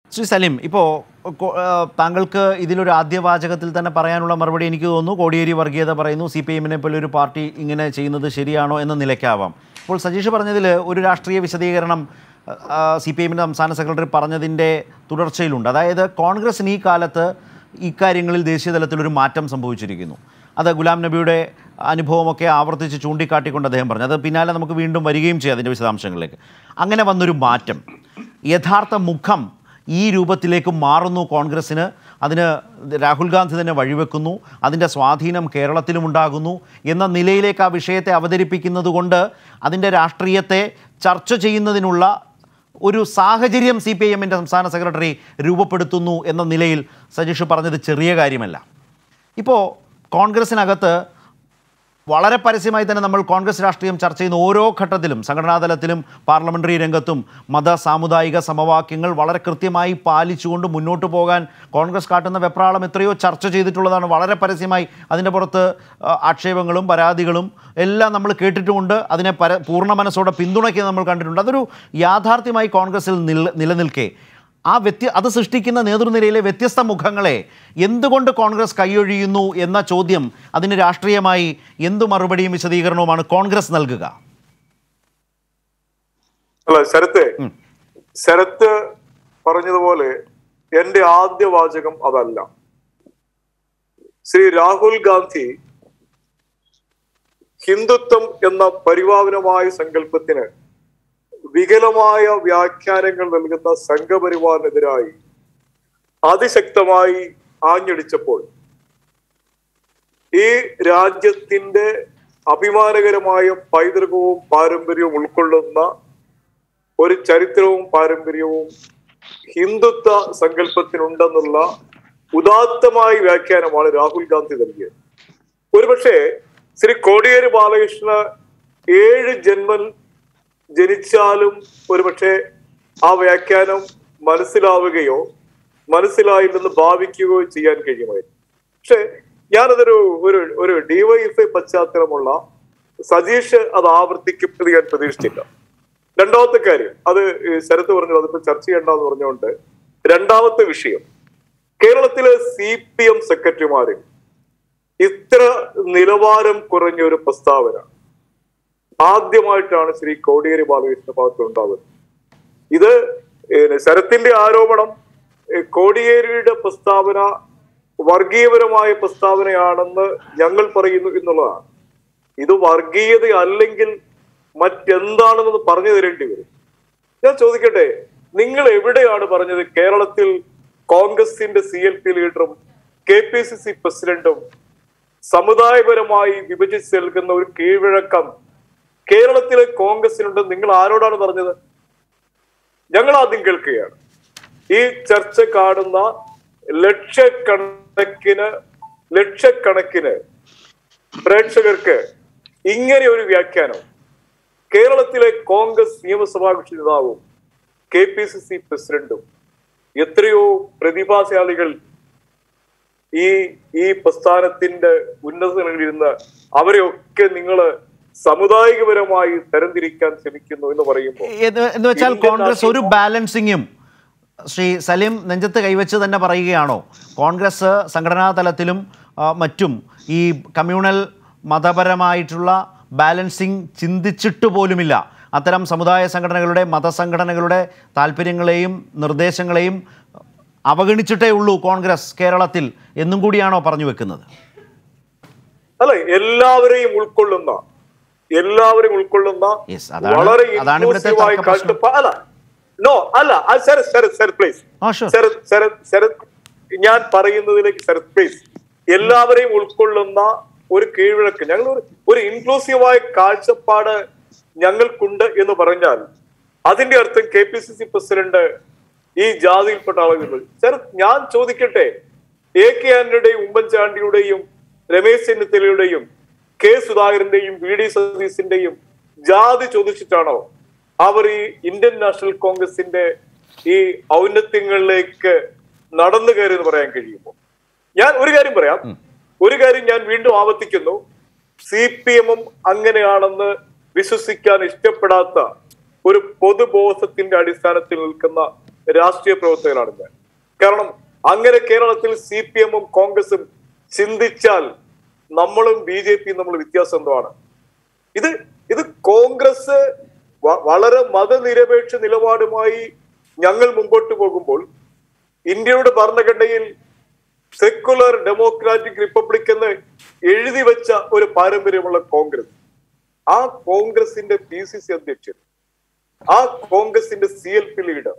ശ്രീ സലീം ഇപ്പോൾ താങ്കൾക്ക് ഇതിലൊരു ആദ്യവാചകത്തിൽ തന്നെ പറയാനുള്ള മറുപടി എനിക്ക് തോന്നുന്നു കോടിയേരി വർഗീയത പറയുന്നു സി പി എമ്മിനെ പോലെ ഒരു പാർട്ടി ഇങ്ങനെ ചെയ്യുന്നത് ശരിയാണോ എന്ന നിലയ്ക്കാവാം ഇപ്പോൾ സജീഷ് പറഞ്ഞതിൽ ഒരു രാഷ്ട്രീയ വിശദീകരണം സി പി എമ്മിൻ്റെ സംസ്ഥാന സെക്രട്ടറി പറഞ്ഞതിൻ്റെ തുടർച്ചയിലുണ്ട് അതായത് കോൺഗ്രസിന് ഈ കാലത്ത് ഇക്കാര്യങ്ങളിൽ ദേശീയ തലത്തിലൊരു മാറ്റം സംഭവിച്ചിരിക്കുന്നു അത് ഗുലാം നബിയുടെ അനുഭവമൊക്കെ ആവർത്തിച്ച് ചൂണ്ടിക്കാട്ടിക്കൊണ്ട് അദ്ദേഹം പറഞ്ഞു അത് പിന്നാലെ നമുക്ക് വീണ്ടും വരികയും ചെയ്യാം അതിൻ്റെ വിശദാംശങ്ങളിലേക്ക് അങ്ങനെ വന്നൊരു മാറ്റം യഥാർത്ഥ മുഖം ഈ രൂപത്തിലേക്ക് മാറുന്നു കോൺഗ്രസ്സിന് അതിന് രാഹുൽ ഗാന്ധി തന്നെ വഴിവെക്കുന്നു അതിൻ്റെ സ്വാധീനം കേരളത്തിലും ഉണ്ടാകുന്നു എന്ന നിലയിലേക്ക് ആ വിഷയത്തെ അവതരിപ്പിക്കുന്നത് കൊണ്ട് അതിൻ്റെ രാഷ്ട്രീയത്തെ ചർച്ച ചെയ്യുന്നതിനുള്ള ഒരു സാഹചര്യം സി പി ഐ എമ്മിൻ്റെ സംസ്ഥാന സെക്രട്ടറി രൂപപ്പെടുത്തുന്നു എന്ന നിലയിൽ സജീഷ് പറഞ്ഞത് ചെറിയ കാര്യമല്ല ഇപ്പോൾ കോൺഗ്രസിനകത്ത് വളരെ പരസ്യമായി തന്നെ നമ്മൾ കോൺഗ്രസ് രാഷ്ട്രീയം ചർച്ച ചെയ്യുന്ന ഓരോ ഘട്ടത്തിലും സംഘടനാതലത്തിലും പാർലമെൻ്ററി രംഗത്തും മത സാമുദായിക സമവാക്യങ്ങൾ വളരെ കൃത്യമായി പാലിച്ചുകൊണ്ട് മുന്നോട്ട് പോകാൻ കോൺഗ്രസ് കാട്ടുന്ന വെപ്രാളം എത്രയോ ചർച്ച ചെയ്തിട്ടുള്ളതാണ് വളരെ പരസ്യമായി അതിൻ്റെ പുറത്ത് ആ, ആക്ഷേപങ്ങളും പരാതികളും എല്ലാം നമ്മൾ കേട്ടിട്ടുമുണ്ട് അതിനെ പര പൂർണ്ണ മനസ്സോടെ പിന്തുണയ്ക്കുന്നത് നമ്മൾ കണ്ടിട്ടുണ്ട് അതൊരു യാഥാർത്ഥ്യമായി കോൺഗ്രസിൽ നില നിലനിൽക്കെ ആ വ്യത്യ അത് സൃഷ്ടിക്കുന്ന നേതൃനിരയിലെ വ്യത്യസ്ത മുഖങ്ങളെ എന്തുകൊണ്ട് കോൺഗ്രസ് കൈയൊഴിയുന്നു എന്ന ചോദ്യം അതിന് രാഷ്ട്രീയമായി എന്തു മറുപടിയും വിശദീകരണവുമാണ് കോൺഗ്രസ് നൽകുക അല്ല ശരത്ത് ശരത്ത് പറഞ്ഞതുപോലെ എന്റെ ആദ്യ വാചകം അതല്ല ശ്രീ രാഹുൽ ഗാന്ധി ഹിന്ദുത്വം എന്ന പരിപാവനമായ സങ്കല്പത്തിന് വികലമായ വ്യാഖ്യാനങ്ങൾ നൽകുന്ന സംഘപരിവാറിനെതിരായി അതിശക്തമായി ആഞ്ഞടിച്ചപ്പോൾ ഈ രാജ്യത്തിന്റെ അഭിമാനകരമായ പൈതൃകവും പാരമ്പര്യവും ഉൾക്കൊള്ളുന്ന ഒരു ചരിത്രവും പാരമ്പര്യവും ഹിന്ദുത്വ സങ്കല്പത്തിനുണ്ടെന്നുള്ള ഉദാത്തമായ വ്യാഖ്യാനമാണ് രാഹുൽ ഗാന്ധി നൽകിയത് ഒരുപക്ഷെ ശ്രീ കോടിയേരി ബാലകൃഷ്ണ ഏഴ് ജന്മൻ ജനിച്ചാലും ഒരുപക്ഷെ ആ വ്യാഖ്യാനം മനസ്സിലാവുകയോ മനസ്സിലായില്ലെന്ന് ഭാവിക്കുകയോ ചെയ്യാൻ കഴിയുമായിരുന്നു പക്ഷെ ഞാനതൊരു ഒരു ഒരു ഡിവൈഎഫ്ഐ പശ്ചാത്തലമുള്ള സജീഷ് അത് ആവർത്തിക്കുന്നത് ഞാൻ പ്രതീക്ഷിച്ചില്ല രണ്ടാമത്തെ കാര്യം അത് ഈ ശരത്ത് പറഞ്ഞു അതിപ്പോ ചർച്ച ചെയ്യണ്ടെന്ന് പറഞ്ഞുകൊണ്ട് രണ്ടാമത്തെ വിഷയം കേരളത്തിലെ സി പി എം സെക്രട്ടറിമാര് ഇത്ര നിലവാരം കുറഞ്ഞ ഒരു പ്രസ്താവന ആദ്യമായിട്ടാണ് ശ്രീ കോടിയേരി ബാലകൃഷ്ണ ഭാഗത്ത് ഉണ്ടാകുന്നത് ഇത് ഏഹ്, ശരത്തിന്റെ ആരോപണം ഏഹ്, കോടിയേരിയുടെ പ്രസ്താവന വർഗീയപരമായ പ്രസ്താവനയാണെന്ന് ഞങ്ങൾ പറയുന്നു എന്നുള്ളതാണ് ഇത് വർഗീയത അല്ലെങ്കിൽ മറ്റെന്താണെന്ന് പറഞ്ഞു തരേണ്ടി വരും ഞാൻ ചോദിക്കട്ടെ നിങ്ങൾ എവിടെയാണ് പറഞ്ഞത് കേരളത്തിൽ കോൺഗ്രസിന്റെ സി എൽ പി ലീഡറും കെ പി സി സി പ്രസിഡന്റും സമുദായപരമായി വിഭജിച്ച് നൽകുന്ന ഒരു കീഴ്വഴക്കം കേരളത്തിലെ കോൺഗ്രസിനുണ്ട് നിങ്ങൾ ആരോടാണ് പറഞ്ഞത് ഞങ്ങൾ ആദ്യം കേൾക്കുകയാണ് ഈ ചർച്ച കാണുന്ന ലക്ഷക്കണക്കിന് ലക്ഷക്കണക്കിന് പ്രേക്ഷകർക്ക് ഇങ്ങനെ ഒരു വ്യാഖ്യാനം കേരളത്തിലെ കോൺഗ്രസ് നിയമസഭാ കക്ഷി നേതാവും കെ പി സി സി പ്രസിഡന്റും എത്രയോ പ്രതിഭാശാലികൾ ഈ ഈ പ്രസ്ഥാനത്തിന്റെ ഉന്നതങ്ങളിലിരുന്ന് അവരെയൊക്കെ നിങ്ങൾ സമുദായികപരമായി തരംതിരിക്കാൻ ശ്രമിക്കുന്നു എന്ന് പറയുമ്പോൾ എന്ന് എന്ന് വെച്ചാൽ ഇന്ത്യൻ കോൺഗ്രസ് ഒരു നാഷണൽ ബാലൻസിങ്ങും ശ്രീ സലീം നെഞ്ചത്ത് കൈവച്ച് തന്നെ പറയുകയാണോ കോൺഗ്രസ് സംഘടനാ തലത്തിലും ആ, മറ്റും ഈ കമ്മ്യൂണൽ മതപരമായിട്ടുള്ള ബാലൻസിങ് ചിന്തിച്ചിട്ട് പോലുമില്ല അത്തരം സമുദായ സംഘടനകളുടെ മതസംഘടനകളുടെ താല്പര്യങ്ങളെയും നിർദ്ദേശങ്ങളെയും അവഗണിച്ചിട്ടേ ഉള്ളൂ കോൺഗ്രസ് കേരളത്തിൽ എന്നും കൂടിയാണോ പറഞ്ഞു വെക്കുന്നത് അല്ല എല്ലാവരെയും ഉൾക്കൊള്ളുന്ന എല്ലാവരെയും ഉൾക്കൊള്ളുന്ന Yes, അതാണ്- വളരെ അതാണ് ഇവിടുത്തെ inclusive ആയ തർക്ക പ്രശ്നം. കാഴ്ചപ്പാ- അല്ല നോ അല്ല ആ, ശരത് ശരത് ശരത് പ്ലീസ് ആ, sure. ശരത് ശരത് ശരത് ഞാൻ പറയുന്നതിലേക്ക് ശരത് പ്ലീസ് എല്ലാവരെയും ഉൾക്കൊള്ളുന്ന ഒരു കീഴ്വഴക്ക് ഞങ്ങൾ ഒരു ഒരു ഇൻക്ലൂസീവായ കാഴ്ചപ്പാട് ഞങ്ങൾക്കുണ്ട് എന്ന് പറഞ്ഞാൽ അതിന്റെ അർത്ഥം K P C C president ഈ ജാതിയിൽപ്പെട്ട ആളുകൾ ശരത് ഞാൻ ചോദിക്കട്ടെ എ കെ ആന്റണിയുടെയും ഉമ്മൻചാണ്ടിയുടെയും രമേശ് ചെന്നിത്തലയുടെയും കെ സുധാകരന്റെയും വി ഡി സതീശിന്റെയും ജാതി ചോദിച്ചിട്ടാണോ അവർ ഈ ഇന്ത്യൻ നാഷണൽ കോൺഗ്രസിന്റെ ഈ ഔന്നത്യങ്ങളിലേക്ക് നടന്നു കയറി എന്ന് പറയാൻ കഴിയുമോ ഞാൻ ഒരു കാര്യം പറയാം ഒരു കാര്യം ഞാൻ വീണ്ടും ആവർത്തിക്കുന്നു സി പി എമ്മും അങ്ങനെയാണെന്ന് വിശ്വസിക്കാൻ ഇഷ്ടപ്പെടാത്ത ഒരു പൊതുബോധത്തിന്റെ അടിസ്ഥാനത്തിൽ നിൽക്കുന്ന രാഷ്ട്രീയ പ്രവർത്തകനാണ് ഞാൻ കാരണം അങ്ങനെ കേരളത്തിൽ സി പി എമ്മും കോൺഗ്രസും ചിന്തിച്ചാൽ നമ്മളും ബി ജെ പിയും നമ്മൾ വ്യത്യാസം എന്താണ് ഇത് ഇത് കോൺഗ്രസ് വ- വളരെ മതനിരപേക്ഷ നിലപാടുമായി ഞങ്ങൾ മുമ്പോട്ട് പോകുമ്പോൾ ഇന്ത്യയുടെ ഭരണഘടനയിൽ സെക്കുലർ ഡെമോക്രാറ്റിക് റിപ്പബ്ലിക് എന്ന് എഴുതി വെച്ച ഒരു പാരമ്പര്യമുള്ള കോൺഗ്രസ് ആ കോൺഗ്രസിന്റെ പി സി സി അധ്യക്ഷൻ ആ കോൺഗ്രസിന്റെ സി എൽ പി ലീഡർ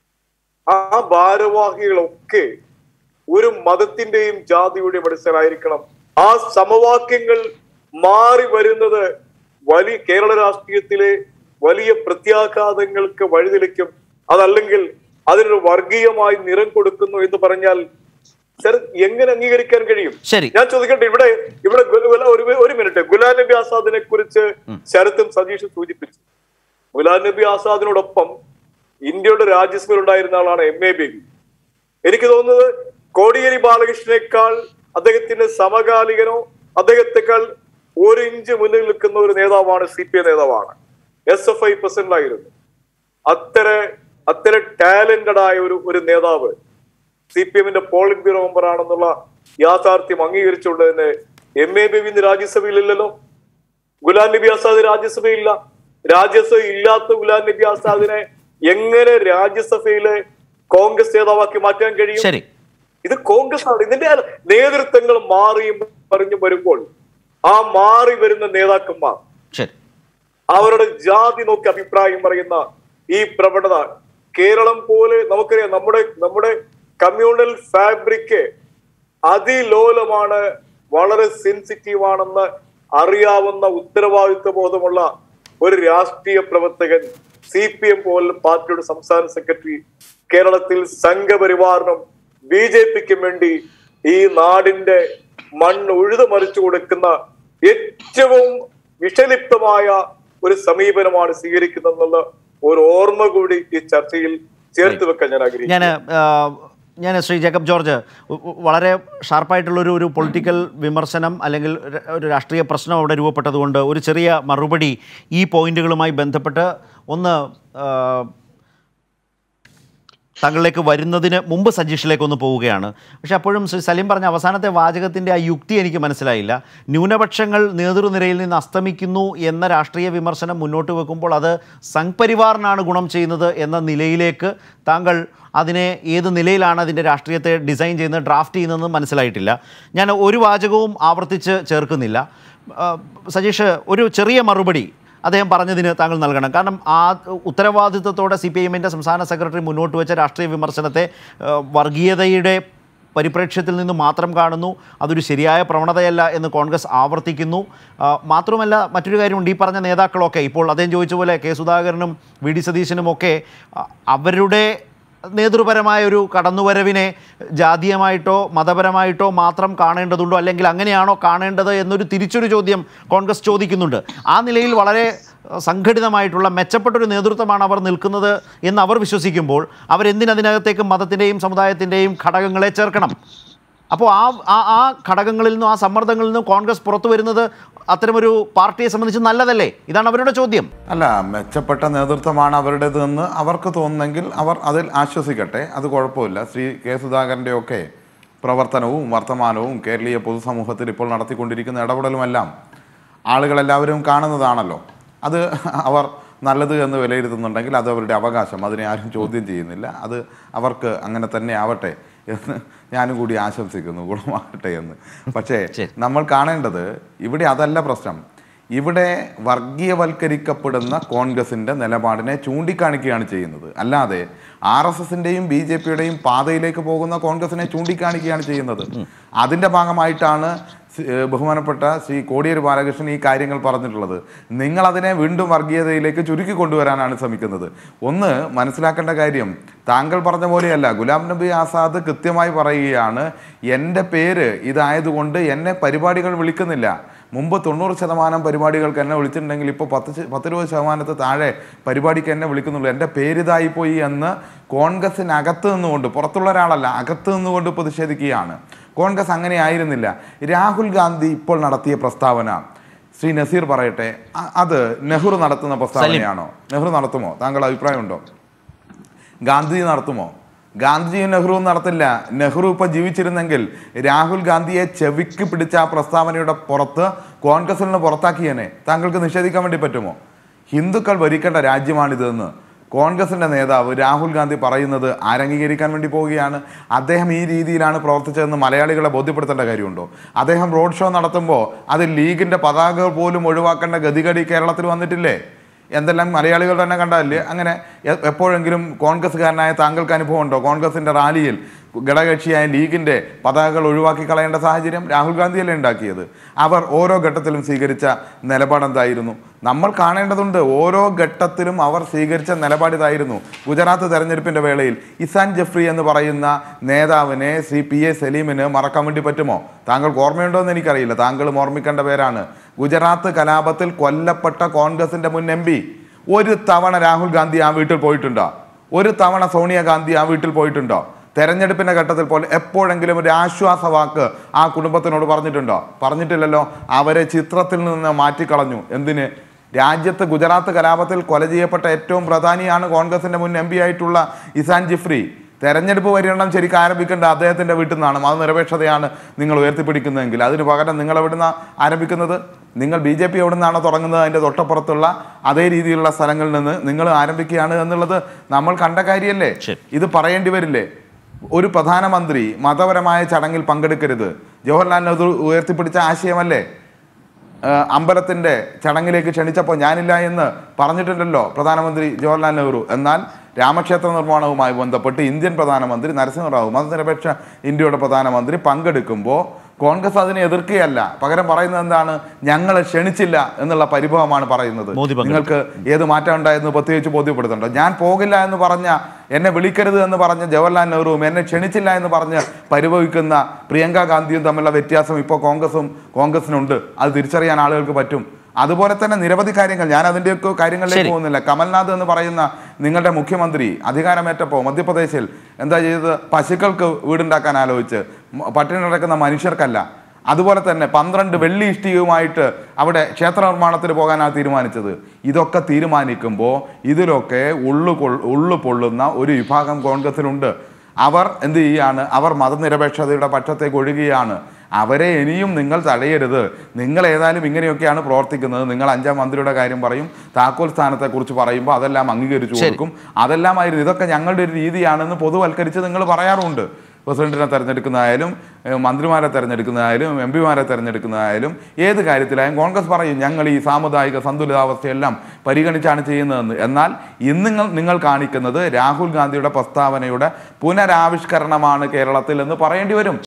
ആ ഭാരവാഹികളൊക്കെ ഒരു മതത്തിന്റെയും ജാതിയുടെയും അടിസ്ഥാനമായിരിക്കണം ആ സമവാക്യങ്ങൾ മാറി വരുന്നത് വലിയ കേരള രാഷ്ട്രീയത്തിലെ വലിയ പ്രത്യാഘാതങ്ങൾക്ക് വഴിതെളിക്കും അതല്ലെങ്കിൽ അതിനൊരു വർഗീയമായി നിറം കൊടുക്കുന്നു എന്ന് പറഞ്ഞാൽ സർ എങ്ങനെ അംഗീകരിക്കാൻ കഴിയും ശരി ഞാൻ ചോദിക്കട്ടെ ഇവിടെ ഇവിടെ ഗുല- ഗുല- ഒരു ഒരു മിനിറ്റ് ഗുലാം നബി ആസാദിനെ കുറിച്ച് ശരത്തും സതീഷും സൂചിപ്പിച്ചു ഗുലാം നബി ആസാദിനോടൊപ്പം ഇന്ത്യയുടെ രാജ്യസഭയിൽ ഉണ്ടായിരുന്ന ആളാണ് എം എ ബേബി എനിക്ക് തോന്നുന്നത് കോടിയേരി ബാലകൃഷ്ണനേക്കാൾ അദ്ദേഹത്തിന്റെ സമകാലികനോ അദ്ദേഹത്തെക്കാൾ ഒരു ഇഞ്ച് മുന്നിൽ നിൽക്കുന്ന ഒരു നേതാവാണ് സി പി ഐ നേതാവാണ് എസ് എഫ് ഐ പ്രസിഡന്റായിരുന്നു അത്ര അത്ര ടാലന്റഡ് ആയ ഒരു ഒരു നേതാവ് സി പി എമ്മിന്റെ പോളിറ്റ് ബ്യൂറോ മെമ്പർ ആണെന്നുള്ള യാഥാർത്ഥ്യം അംഗീകരിച്ചുകൊണ്ട് തന്നെ എം എ ബേബി ഇന്ന് രാജ്യസഭയിലില്ലല്ലോ ഗുലാം നബി ആസാദ് രാജ്യസഭയില്ല രാജ്യസഭ ഇല്ലാത്ത ഗുലാം നബി ആസാദിനെ എങ്ങനെ രാജ്യസഭയിലെ കോൺഗ്രസ് നേതാവാക്കി മാറ്റാൻ കഴിയും ശരി ഇത് കോൺഗ്രസ് ആണ് ഇതിന്റെ നേതൃത്വങ്ങൾ മാറിയും പറഞ്ഞു വരുമ്പോൾ ആ മാറി വരുന്ന നേതാക്കന്മാർ ശരി അവരുടെ ജാതി നോക്കി അഭിപ്രായം പറയുന്ന ഈ പ്രവണത കേരളം പോലെ നമുക്കറിയാം നമ്മുടെ നമ്മുടെ കമ്മ്യൂണൽ ഫാബ്രിക് അതിലോലമാണ് വളരെ സെൻസിറ്റീവ് ആണെന്ന് അറിയാവുന്ന ഉത്തരവാദിത്വ ബോധമുള്ള ഒരു രാഷ്ട്രീയ പ്രവർത്തകൻ സി പി എം പോലുള്ള പാർട്ടിയുടെ സംസ്ഥാന സെക്രട്ടറി കേരളത്തിൽ സംഘപരിവാറിനും ബി ജെ പിക്കും വേണ്ടി ഈ നാടിന്റെ മണ്ണ് ഉഴുതു മറിച്ചു കൊടുക്കുന്ന ഏറ്റവും വിഷലിപ്തമായ ഒരു സമീപനമാണ് സ്വീകരിക്കുന്നതെന്നുള്ള ഒരു ഓർമ്മ കൂടി ഈ ചർച്ചയിൽ ചേർത്ത് വെക്കാൻ ഞാൻ ആഗ്രഹിക്കുന്നു ഞാൻ ഞാൻ ശ്രീ ജേക്കബ് ജോർജ് ഉ- ഉ- വളരെ ഷാർപ്പായിട്ടുള്ളൊരു ഒരു പൊളിറ്റിക്കൽ വിമർശനം അല്ലെങ്കിൽ ഒരു- ഒരു രാഷ്ട്രീയ പ്രശ്നം അവിടെ രൂപപ്പെട്ടതുകൊണ്ട് ഒരു ചെറിയ മറുപടി ഈ പോയിന്റുകളുമായി ബന്ധപ്പെട്ട് ഒന്ന് ആ, താങ്കളിലേക്ക് വരുന്നതിന് മുമ്പ് സജീഷിലേക്ക് ഒന്ന് പോവുകയാണ് പക്ഷേ അപ്പോഴും ശ്രീ സലീം പറഞ്ഞ അവസാനത്തെ വാചകത്തിൻ്റെ ആ യുക്തി എനിക്ക് മനസ്സിലായില്ല ന്യൂനപക്ഷങ്ങൾ നേതൃനിരയിൽ നിന്ന് അസ്തമിക്കുന്നു എന്ന രാഷ്ട്രീയ വിമർശനം മുന്നോട്ട് വെക്കുമ്പോൾ അത് സംഘ് പരിവാറിനാണ് ഗുണം ചെയ്യുന്നത് എന്ന നിലയിലേക്ക് താങ്കൾ അതിനെ ഏത് നിലയിലാണ് അതിൻ്റെ രാഷ്ട്രീയത്തെ ഡിസൈൻ ചെയ്യുന്നത് ഡ്രാഫ്റ്റ് ചെയ്യുന്നതെന്ന് മനസ്സിലായിട്ടില്ല ഞാൻ ഒരു വാചകവും ആവർത്തിച്ച് ചേർക്കുന്നില്ല ആ, സജീഷ് ഒരു ചെറിയ മറുപടി അദ്ദേഹം പറഞ്ഞതിന് താങ്കൾ നൽകണം കാരണം ആ ഉത്തരവാദിത്വത്തോടെ സി പി ഐ എമ്മിൻ്റെ സംസ്ഥാന സെക്രട്ടറി മുന്നോട്ട് വെച്ച രാഷ്ട്രീയ വിമർശനത്തെ ആ, വർഗീയതയുടെ പരിപ്രേക്ഷ്യത്തിൽ നിന്ന് മാത്രം കാണുന്നു അതൊരു ശരിയായ പ്രവണതയല്ല എന്ന് കോൺഗ്രസ് ആവർത്തിക്കുന്നു ആ, മാത്രമല്ല മറ്റൊരു കാര്യമുണ്ട് ഈ പറഞ്ഞ നേതാക്കളൊക്കെ ഇപ്പോൾ അദ്ദേഹം ചോദിച്ച പോലെ കെ സുധാകരനും വി ഡി സതീശനും ഒക്കെ ആ, അവരുടെ നേതൃപരമായ ഒരു കടന്നുവരവിനെ ജാതീയമായിട്ടോ മതപരമായിട്ടോ മാത്രം കാണേണ്ടതുണ്ടോ അല്ലെങ്കിൽ അങ്ങനെയാണോ കാണേണ്ടത് എന്നൊരു തിരിച്ചൊരു ചോദ്യം കോൺഗ്രസ് ചോദിക്കുന്നുണ്ട് ആ നിലയിൽ വളരെ അഹ്, സംഘടിതമായിട്ടുള്ള മെച്ചപ്പെട്ടൊരു നേതൃത്വമാണ് അവർ നിൽക്കുന്നത് എന്ന് അവർ വിശ്വസിക്കുമ്പോൾ അവരെന്തിനതിനകത്തേക്ക് മതത്തിൻ്റെയും സമുദായത്തിൻ്റെയും ഘടകങ്ങളെ ചേർക്കണം അപ്പോൾ ആ ആ- ആ ഘടകങ്ങളിൽ നിന്നും ആ സമ്മർദ്ദങ്ങളിൽ നിന്നും കോൺഗ്രസ് പുറത്തു വരുന്നത് അത്തരമൊരു പാർട്ടിയെ സംബന്ധിച്ച് നല്ലതല്ലേ ഇതാണ് അവരുടെ ചോദ്യം അല്ല മെച്ചപ്പെട്ട നേതൃത്വമാണ് അവരുടേതെന്ന് അവർക്ക് തോന്നുന്നെങ്കിൽ അവർ അതിൽ ആശ്വസിക്കട്ടെ അത് കുഴപ്പമില്ല ശ്രീ കെ സുധാകരൻ്റെ ഒക്കെ പ്രവർത്തനവും വർത്തമാനവും കേരളീയ പൊതുസമൂഹത്തിൽ ഇപ്പോൾ നടത്തിക്കൊണ്ടിരിക്കുന്ന ഇടപെടലുമെല്ലാം ആളുകളെല്ലാവരും കാണുന്നതാണല്ലോ അത് അവർ നല്ലത് എന്ന് വിലയിരുത്തുന്നുണ്ടെങ്കിൽ അത് അവരുടെ അവകാശം അതിനെ ആരും ചോദ്യം ചെയ്യുന്നില്ല അത് അവർക്ക് അങ്ങനെ തന്നെ ആവട്ടെ എന്ന് ഞാനും കൂടി ആശംസിക്കുന്നു ഗുണമാകട്ടെ എന്ന് പക്ഷേ ശരി. നമ്മൾ കാണേണ്ടത് ഇവിടെ അതല്ല പ്രശ്നം ഇവിടെ വർഗീയവൽക്കരിക്കപ്പെടുന്ന കോൺഗ്രസിന്റെ നിലപാടിനെ ചൂണ്ടിക്കാണിക്കുകയാണ് ചെയ്യുന്നത് അല്ലാതെ ആർ എസ് എസിന്റെയും ബി ജെ പിയുടെയും പാതയിലേക്ക് പോകുന്ന കോൺഗ്രസിനെ ചൂണ്ടിക്കാണിക്കുകയാണ് ചെയ്യുന്നത് അതിന്റെ ഭാഗമായിട്ടാണ് സി- ഏഹ് ബഹുമാനപ്പെട്ട ശ്രീ കോടിയേരി ബാലകൃഷ്ണൻ ഈ കാര്യങ്ങൾ പറഞ്ഞിട്ടുള്ളത് നിങ്ങൾ അതിനെ വീണ്ടും വർഗീയതയിലേക്ക് ചുരുക്കി കൊണ്ടുവരാനാണ് ശ്രമിക്കുന്നത് ഒന്ന് മനസ്സിലാക്കേണ്ട കാര്യം താങ്കൾ പറഞ്ഞ പോലെയല്ല ഗുലാം നബി ആസാദ് കൃത്യമായി പറയുകയാണ് എൻ്റെ പേര് ഇതായതുകൊണ്ട് എന്നെ പരിപാടികൾ വിളിക്കുന്നില്ല മുമ്പ് തൊണ്ണൂറ് ശതമാനം പരിപാടികൾക്ക് എന്നെ വിളിച്ചിട്ടുണ്ടെങ്കിൽ ഇപ്പോൾ പത്ത് ശ- പത്തിരുപത് ശതമാനത്ത് താഴെ പരിപാടിക്ക് എന്നെ വിളിക്കുന്നുള്ളൂ എൻ്റെ പേരിതായി പോയി എന്ന് കോൺഗ്രസിനകത്ത് നിന്നുകൊണ്ട് പുറത്തുള്ള ഒരാളല്ല അകത്ത് നിന്നുകൊണ്ട് പ്രതിഷേധിക്കുകയാണ് കോൺഗ്രസ് അങ്ങനെ ആയിരുന്നില്ല രാഹുൽ ഗാന്ധി ഇപ്പോൾ നടത്തിയ പ്രസ്താവന ശ്രീ നസീർ പറയട്ടെ അ- അത് നെഹ്റു നടത്തുന്ന പ്രസ്താവനയാണോ നെഹ്റു നടത്തുമോ താങ്കൾ അഭിപ്രായമുണ്ടോ ഗാന്ധി നടത്തുമോ ഗാന്ധിജിയും നെഹ്റുവും നടത്തില്ല നെഹ്റു ഇപ്പൊ ജീവിച്ചിരുന്നെങ്കിൽ രാഹുൽ ഗാന്ധിയെ ചെവിക്ക് പിടിച്ച ആ പ്രസ്താവനയുടെ പുറത്ത് കോൺഗ്രസിൽ നിന്ന് പുറത്താക്കിയേനെ താങ്കൾക്ക് നിഷേധിക്കാൻ വേണ്ടി പറ്റുമോ ഹിന്ദുക്കൾ ഭരിക്കേണ്ട രാജ്യമാണിതെന്ന് കോൺഗ്രസിന്റെ നേതാവ് രാഹുൽ ഗാന്ധി പറയുന്നത് ആരംഗീകരിക്കാൻ വേണ്ടി പോവുകയാണ് അദ്ദേഹം ഈ രീതിയിലാണ് പ്രവർത്തിച്ചതെന്ന് മലയാളികളെ ബോധ്യപ്പെടുത്തേണ്ട കാര്യമുണ്ടോ അദ്ദേഹം റോഡ് ഷോ നടത്തുമ്പോൾ അത് ലീഗിന്റെ പതാക പോലും ഒഴിവാക്കേണ്ട ഗതികടി കേരളത്തിൽ വന്നിട്ടില്ലേ എന്തെല്ലാം മലയാളികൾ തന്നെ കണ്ടതല്ലേ അങ്ങനെ എ- എപ്പോഴെങ്കിലും കോൺഗ്രസ്സുകാരനായ താങ്കൾക്ക് അനുഭവം ഉണ്ടോ കോൺഗ്രസിന്റെ റാലിയിൽ ഘടകകക്ഷിയായ ലീഗിന്റെ പതാകകൾ ഒഴിവാക്കി കളയേണ്ട സാഹചര്യം രാഹുൽ ഗാന്ധിയല്ലേ ഉണ്ടാക്കിയത് അവർ ഓരോ ഘട്ടത്തിലും സ്വീകരിച്ച നിലപാട് എന്തായിരുന്നു നമ്മൾ കാണേണ്ടതുണ്ട് ഓരോ ഘട്ടത്തിലും അവർ സ്വീകരിച്ച നിലപാട് ഇതായിരുന്നു ഗുജറാത്ത് തെരഞ്ഞെടുപ്പിന്റെ വേളയിൽ ഇസാൻ ജഫ്രി എന്ന് പറയുന്ന നേതാവിനെ സി പി എ സലീമിന് മറക്കാൻ വേണ്ടി പറ്റുമോ താങ്കൾക്ക് ഓർമ്മയുണ്ടോ എന്ന് എനിക്കറിയില്ല താങ്കളും ഓർമ്മിക്കേണ്ട പേരാണ് ഗുജറാത്ത് കലാപത്തിൽ കൊല്ലപ്പെട്ട കോൺഗ്രസിന്റെ മുൻ എം പി ഒരു തവണ രാഹുൽ ഗാന്ധി ആ വീട്ടിൽ പോയിട്ടുണ്ടോ ഒരു തവണ സോണിയാഗാന്ധി ആ വീട്ടിൽ പോയിട്ടുണ്ടോ തെരഞ്ഞെടുപ്പിന്റെ ഘട്ടത്തിൽ പോലെ എപ്പോഴെങ്കിലും ഒരു ആശ്വാസ വാക്ക് ആ കുടുംബത്തിനോട് പറഞ്ഞിട്ടുണ്ടോ പറഞ്ഞിട്ടില്ലല്ലോ അവരെ ചിത്രത്തിൽ നിന്ന് മാറ്റിക്കളഞ്ഞു എന്തിന് രാജ്യത്ത് ഗുജറാത്ത് കലാപത്തിൽ കൊല ചെയ്യപ്പെട്ട ഏറ്റവും പ്രധാനിയാണ് കോൺഗ്രസിന്റെ മുൻ എം പി ആയിട്ടുള്ള ഇസാൻ ജിഫ്രി തെരഞ്ഞെടുപ്പ് പര്യടനം ശരിക്കും ആരംഭിക്കേണ്ട അദ്ദേഹത്തിന്റെ വീട്ടിൽ നിന്നാണ് മതനിരപേക്ഷതയാണ് നിങ്ങൾ ഉയർത്തിപ്പിടിക്കുന്നതെങ്കിൽ അതിന് പകരം നിങ്ങൾ എവിടുന്ന ആരംഭിക്കുന്നത് നിങ്ങൾ ബി ജെ പി എവിടെ നിന്നാണോ തുടങ്ങുന്നത് അതിൻ്റെ തൊട്ടപ്പുറത്തുള്ള അതേ രീതിയിലുള്ള സ്ഥലങ്ങളിൽ നിന്ന് നിങ്ങൾ ആരംഭിക്കുകയാണ് എന്നുള്ളത് നമ്മൾ കണ്ട കാര്യമല്ലേ ശരി. ഇത് പറയേണ്ടി വരില്ലേ ഒരു പ്രധാനമന്ത്രി മതപരമായ ചടങ്ങിൽ പങ്കെടുക്കരുത് ജവഹർലാൽ നെഹ്റു ഉയർത്തിപ്പിടിച്ച ആശയമല്ലേ ഏഹ് അമ്പലത്തിന്റെ ചടങ്ങിലേക്ക് ക്ഷണിച്ചപ്പോൾ ഞാനില്ല എന്ന് പറഞ്ഞിട്ടുണ്ടല്ലോ പ്രധാനമന്ത്രി ജവഹർലാൽ നെഹ്റു എന്നാൽ രാമക്ഷേത്ര നിർമ്മാണവുമായി ബന്ധപ്പെട്ട് ഇന്ത്യൻ പ്രധാനമന്ത്രി നരസിംഹറാവു മതനിരപേക്ഷ ഇന്ത്യയുടെ പ്രധാനമന്ത്രി പങ്കെടുക്കുമ്പോൾ കോൺഗ്രസ് അതിനെ എതിർക്കുകയല്ല പകരം പറയുന്നത് എന്താണ് ഞങ്ങളെ ക്ഷണിച്ചില്ല എന്നുള്ള പരിഭവമാണ് പറയുന്നത് മോദി പങ്കെടുത്തു. നിങ്ങൾക്ക് ഏത് മാറ്റം ഉണ്ടായെന്ന് പ്രത്യേകിച്ച് ബോധ്യപ്പെടുത്തുന്നുണ്ടോ ഞാൻ പോകില്ല എന്ന് പറഞ്ഞ എന്നെ വിളിക്കരുത് എന്ന് പറഞ്ഞ ജവഹർലാൽ നെഹ്റുവും എന്നെ ക്ഷണിച്ചില്ല എന്ന് പറഞ്ഞ് പരിഭവിക്കുന്ന പ്രിയങ്ക ഗാന്ധിയും തമ്മിലുള്ള വ്യത്യാസം ഇപ്പോൾ കോൺഗ്രസും കോൺഗ്രസിനുണ്ട് അത് തിരിച്ചറിയാൻ ആളുകൾക്ക് പറ്റും അതുപോലെ തന്നെ നിരവധി കാര്യങ്ങൾ ഞാൻ അതിൻ്റെയൊക്കെ കാര്യങ്ങളിലേക്ക് ശരി. പോകുന്നില്ല കമൽനാഥ് എന്ന് പറയുന്ന നിങ്ങളുടെ മുഖ്യമന്ത്രി അധികാരമേറ്റപ്പോൾ മധ്യപ്രദേശിൽ എന്താ ചെയ്തത് പശുക്കൾക്ക് വീടുണ്ടാക്കാൻ ആലോചിച്ച് മ- പട്ടിണി നടക്കുന്ന മനുഷ്യർക്കല്ല അതുപോലെ തന്നെ പന്ത്രണ്ട് വെള്ളി ഇഷ്ടികയുമായിട്ട് അവിടെ ക്ഷേത്ര നിർമ്മാണത്തിന് പോകാനാണ് തീരുമാനിച്ചത് ഇതൊക്കെ തീരുമാനിക്കുമ്പോൾ ഇതിലൊക്കെ ഉള്ളു കൊൾ ഉള്ളു പൊള്ളുന്ന ഒരു വിഭാഗം കോൺഗ്രസിലുണ്ട് അവർ എന്ത് ചെയ്യാണ് അവർ മതനിരപേക്ഷതയുടെ പക്ഷത്തേക്ക് ഒഴുകുകയാണ് അവരെ ഇനിയും നിങ്ങൾ തടയരുത് നിങ്ങൾ ഏതായാലും ഇങ്ങനെയൊക്കെയാണ് പ്രവർത്തിക്കുന്നത് നിങ്ങൾ അഞ്ചാം മന്ത്രിയുടെ കാര്യം പറയും താക്കോൽ സ്ഥാനത്തെക്കുറിച്ച് പറയുമ്പോൾ അതെല്ലാം അംഗീകരിച്ചു ശരി. കൊടുക്കും അതെല്ലാമായിരുന്നു ഇതൊക്കെ ഞങ്ങളുടെ ഒരു രീതിയാണെന്ന് പൊതുവൽക്കരിച്ച് നിങ്ങൾ പറയാറുണ്ട് പ്രസിഡന്റിനെ തെരഞ്ഞെടുക്കുന്നതായാലും ഏഹ് മന്ത്രിമാരെ തെരഞ്ഞെടുക്കുന്നതായാലും എം പിമാരെ തെരഞ്ഞെടുക്കുന്നതായാലും ഏത് കാര്യത്തിലായാലും കോൺഗ്രസ് പറയും ഞങ്ങൾ ഈ സാമുദായിക സന്തുലിതാവസ്ഥയെല്ലാം പരിഗണിച്ചാണ് ചെയ്യുന്നതെന്ന് എന്നാൽ ഇന്ന് നിങ്ങൾ നിങ്ങൾ കാണിക്കുന്നത് രാഹുൽ ഗാന്ധിയുടെ പ്രസ്താവനയുടെ പുനരാവിഷ്കരണമാണ് കേരളത്തിൽ എന്ന് പറയേണ്ടി വരും